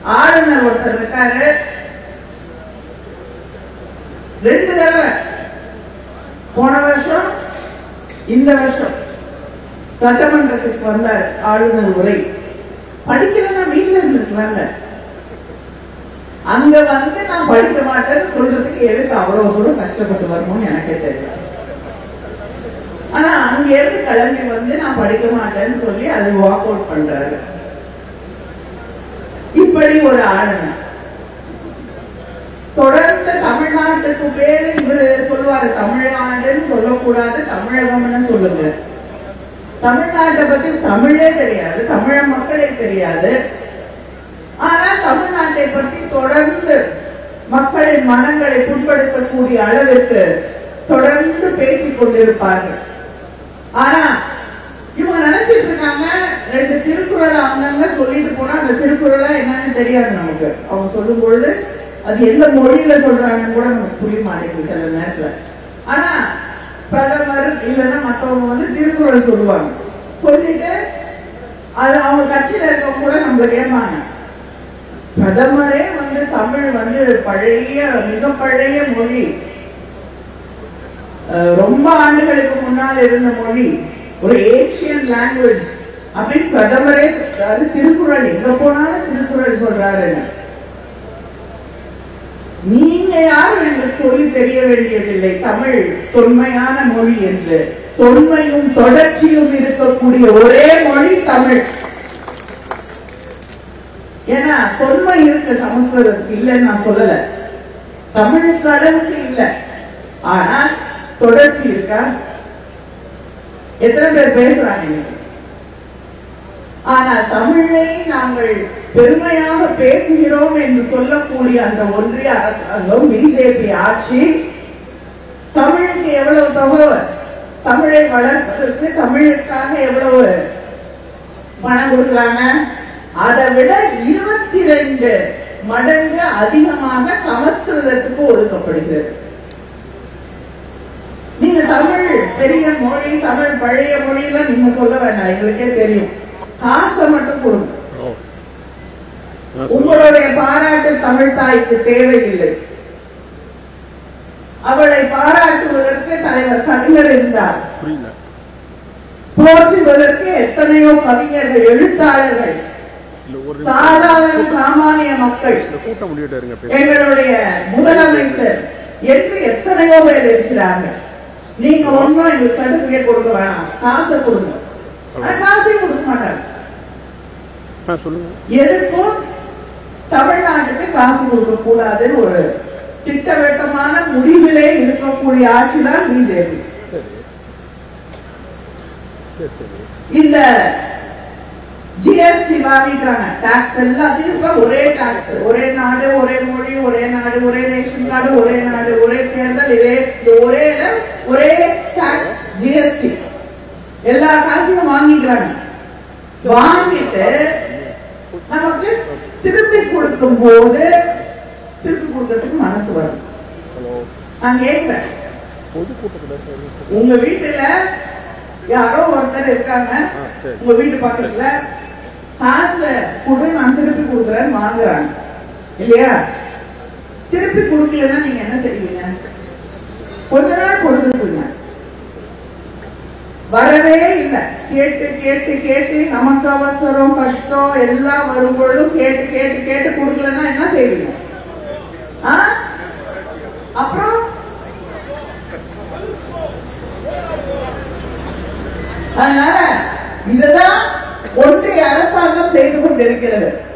ஆளுநர் ஒருத்தர் இருக்காரு ரெண்டு தடவை போன வருஷம் இந்த வருஷம் சட்டமன்றத்துக்கு வந்தார் ஆளுநர் உரை படிக்கலன்னா வீட்டுல இருந்திருக்கலாம்ல அங்க வந்து நான் படிக்க மாட்டேன்னு சொல்றதுக்கு எதுக்கு அவ்வளவு தூரம் கஷ்டப்பட்டு வரணும்னு எனக்கே தெரியல ஆனா அங்க இருந்து கிளம்பி வந்து நான் படிக்க மாட்டேன்னு சொல்லி அதை வாக் அவுட் பண்றாரு இப்படி ஒரு ஆளுநர் தொடர்ந்து தமிழ்நாட்டுக்கு பேரு இவரு சொல்லுவாரு தமிழ்நாடுன்னு சொல்லக்கூடாது தமிழகம்னு சொல்லுங்க தமிழ்நாட்டை பத்தி தமிழே தெரியாது தமிழ மக்களே தெரியாது ஆனா தமிழ்நாட்டை பற்றி தொடர்ந்து மக்களின் மனங்களை புண்படுத்தக்கூடிய அளவிற்கு தொடர்ந்து பேசிக் கொண்டிருப்பார்கள் ஆனா இவங்க நினைச்சிட்டு இருக்காங்க ரெண்டு திருக்குறள் அவங்கங்க சொல்லிட்டு போனா அந்த திருக்குறளா என்னன்னு தெரியாது நமக்கு அவங்க சொல்லும் பொழுது அது எந்த மொழியில சொல்றாங்கன்னு கூட நமக்கு புரிய மாட்டேங்குது சில நேரத்துல ஆனா பிரதமர் இல்லைன்னா மற்றவங்க வந்து திருக்குறள் சொல்லுவாங்க சொல்லிட்டு அது அவங்க கட்சியில இருக்கவங்க கூட நம்மள கேட்பாங்க பிரதமரே வந்து தமிழ் வந்து பழைய மிக பழைய மொழி அஹ் ரொம்ப ஆண்டுகளுக்கு முன்னால் இருந்த மொழி ஒரு ஏசியன் லாங்குவேஜ் அப்படின்னு பிரதமரே சொல்றாரு திருக்குறள் எங்க போனாலும் திருக்குறள் சொல்றாருன்னு நீங்க யாரும் எங்களுக்கு சொல்லி தெரிய வேண்டியதில்லை தமிழ் தொன்மையான மொழி என்று தொன்மையும் தொடர்ச்சியும் இருக்கக்கூடிய ஒரே மொழி தமிழ் ஏன்னா தொன்மை இருக்கு சமஸ்கிருதத்துக்கு இல்லைன்னு நான் சொல்லல தமிழுக்கு அளவுக்கு இல்லை ஆனால் தொடர்ச்சி இருக்கா எத்தனை பேர் பேசுறாங்க இன்னைக்கு ஆனால் தமிழை நாங்கள் பெருமையாக பேசுகிறோம் என்று சொல்லக்கூடிய அந்த ஒன்றிய அரசாங்கம் பிஜேபி ஆட்சி தமிழுக்கு எவ்வளவு தொகை தமிழை வளர்ப்பதற்கு தமிழுக்காக எவ்வளவு பணம் கொடுக்குறாங்க அதை விட இருபத்தி ரெண்டு மடங்கு அதிகமாக சமஸ்கிருதத்துக்கு ஒதுக்கப்படுகிறது நீங்க தமிழ் பெரிய மொழி தமிழ் பழைய மொழியெல்லாம் நீங்க சொல்ல வேண்டாம் எங்களுக்கே தெரியும் காசை மட்டும் கொடுங்க ஓ ஆ, சொல்லுங்க. உங்களுடைய பாராட்டு தமிழ் தாய்க்கு தேவையில்லை அவளை பாராட்டுவதற்கு தலைவர் கலைஞர் இருந்தார் புரியல போற்றுவதற்கு எத்தனையோ கவிஞர்கள் எழுத்தாளர்கள் இல்ல ஒரு சாதாரண நிமிஷம். சாமானிய மக்கள் இந்த கூட்டம் முடிவிட்டு இருங்க பேச எங்களுடைய முதலமைச்சர் என்று எத்தனையோ பேர் இருக்கிறார்கள் நீங்க ஒண்ணும் எங்களுக்கு சர்டிபிகேட் கொடுக்க வேணாம் காசை கொடுங்க ஆனா காசே கொடுக்க மாட்டாங்க ஆ சொல்லுங்க எதுக்கும் தமிழ்நாட்டுக்கு காசு கொடுக்க கூடாதுன்னு ஒரு திட்டவட்டமான முடிவிலே இருக்கக்கூடிய ஆட்சி தான் பிஜேபி சரி சரி சரி இந்த ஜிஎஸ்டி வாங்கிக்கிறாங்க டாக்ஸ் எல்லாத்தையும் இப்ப ஒரே டாக்ஸ் ஒரே நாடு ஒரே மொழி ஒரே நாடு ஒரே ரேஷன் கார்டு ஒரே நாடு ஒரே தேர்தல் இதே இந்த ஒரே ஒரே டாக்ஸ் ஜிஎஸ்டி எல்லா காசையும் வாங்கிக்கிறாங்க வாங்கிட்டு நமக்கு திருப்பி கொடுக்கும் போது திருப்பி கொடுக்கறதுக்கு மனசு வரும் ஹலோ நான் கேட்கிறேன் பொதுக்கூட்டத்தில் உங்க வீட்டுல யாரோ ஒருத்தர் இருக்காங்க ஆ, சரி. உங்க வீட்டு பக்கத்துல காசுல கொடு நான் திருப்பி கொடுக்குறேன்னு வாங்குறாங்க இல்லையா திருப்பி கொடுக்கலன்னா நீங்க என்ன செய்வீங்க கொஞ்ச நாள் கொடுத்துருப்பீங்க வரவே இல்லை கேட்டு கேட்டு கேட்டு நமக்கு அவசரம் கஷ்டம் எல்லாம் வரும் பொழுதும் கேட்டு கேட்டு கேட்டு கொடுக்கலன்னா என்ன செய்வீங்க ஆ? அப்புறம் அதனால இதுதான் ஒன்றிய அரசாங்கம் செய்து கொண்டிருக்கிறது